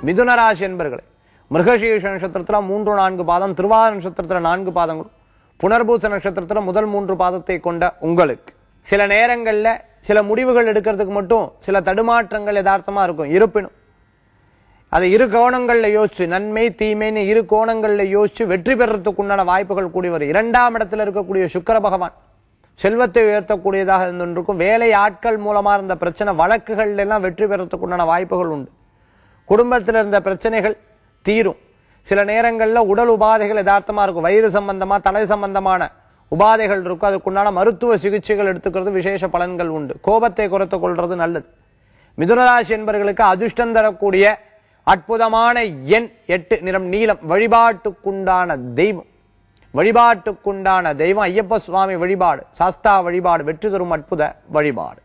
மிதுன ராசி என்பர்களே மிருகசீர்ஷ நட்சத்திரத்துல மூன்று நான்கு பாதம் திருவாத நட்சத்திரத்துல நான்கு பாதங்களும் புனர்பூச நட்சத்திரத்துல முதல் மூன்று பாதத்தை கொண்ட உங்களுக்கு சில நேரங்கள்ல சில முடிவுகள் எடுக்கிறதுக்கு மட்டும் சில தடுமாற்றங்கள் யதார்த்தமா இருக்கும் இருப்பினும் அதை இரு கோணங்கள்ல யோசிச்சு நன்மை தீமைன்னு இரு கோணங்கள்ல யோசிச்சு வெற்றி பெறறதுக்கு உண்டான வாய்ப்புகள் கூடி வரும் இரண்டாம் இடத்துல இருக்கக்கூடிய சுக்கிர பகவான் செல்வத்தை உயர்த்தக்கூடியதாக இருந்திருக்கும் வேலை ஆட்கள் மூலமா இருந்த பிரச்சனை வழக்குகள்ல எல்லாம் வெற்றி பெறறதுக்கு உண்டான வாய்ப்புகள் உண்டு குடும்பத்துல இருந்த பிரச்சனைகள் தீரும் சில நேரங்கள்ல உடல் உபாதைகள் யதார்த்தமா இருக்கும் வயிறு சம்பந்தமா தலை சம்பந்தமான உபாதைகள் இருக்கும் அதுக்குண்டான மருத்துவ சிகிச்சைகள் எடுத்துக்கிறது விசேஷ பலன்கள் உண்டு கோபத்தை குறைத்துக் கொள்றது நல்லது மிதுனராசி என்பவர்களுக்கு அதிர்ஷ்டம் தரக்கூடிய அற்புதமான எண் எட்டு நிறம் நீலம் வழிபாட்டுக்குண்டான தெய்வம் வழிபாட்டுக்குண்டான தெய்வம் ஐயப்ப சுவாமி வழிபாடு சாஸ்தா வழிபாடு வெற்றி தரும் அற்புத வழிபாடு